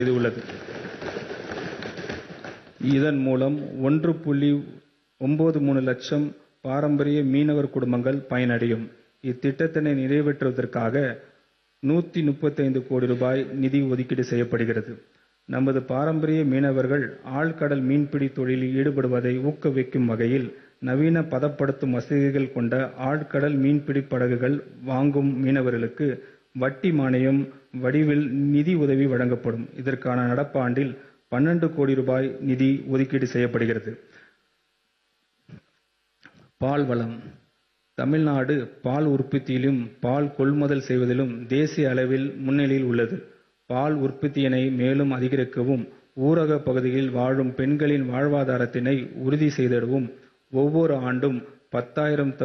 செய்துள்ளது இதன் மூலம் ஒன்று புள்ளி ஒன்பது மூணு லட்சம் பாரம்பரிய மீனவர் குடும்பங்கள் பயனடையும் இத்திட்டத்தினை நிறைவேற்றுவதற்காக நூத்தி முப்பத்தைந்து கோடி ரூபாய் நிதி ஒதுக்கீடு செய்யப்படுகிறது நமது பாரம்பரிய மீனவர்கள் ஆழ்கடல் மீன்பிடி தொழிலில் ஈடுபடுவதை ஊக்குவிக்கும் வகையில் நவீன பதப்படுத்தும் வசதிகள் கொண்ட ஆழ்கடல் மீன்பிடி படகுகள் வாங்கும் மீனவர்களுக்கு வட்டி மானியம் வடிவில் நிதி உதவி வழங்கப்படும் இதற்கான நடப்பாண்டில் பன்னெண்டு கோடி ரூபாய் நிதி ஒதுக்கீடு செய்யப்படுகிறது பால் வளம் தமிழ்நாடு பால் உற்பத்தியிலும் பால் கொள்முதல் செய்வதிலும் தேசிய அளவில் முன்னிலையில் உள்ளது பால் உற்பத்தியினை மேலும் அதிகரிக்கவும் ஊரக பகுதியில் வாழும் பெண்களின் வாழ்வாதாரத்தினை உறுதி செய்திடவும் ஒவ்வொரு ஆண்டும் பத்தாயிரம்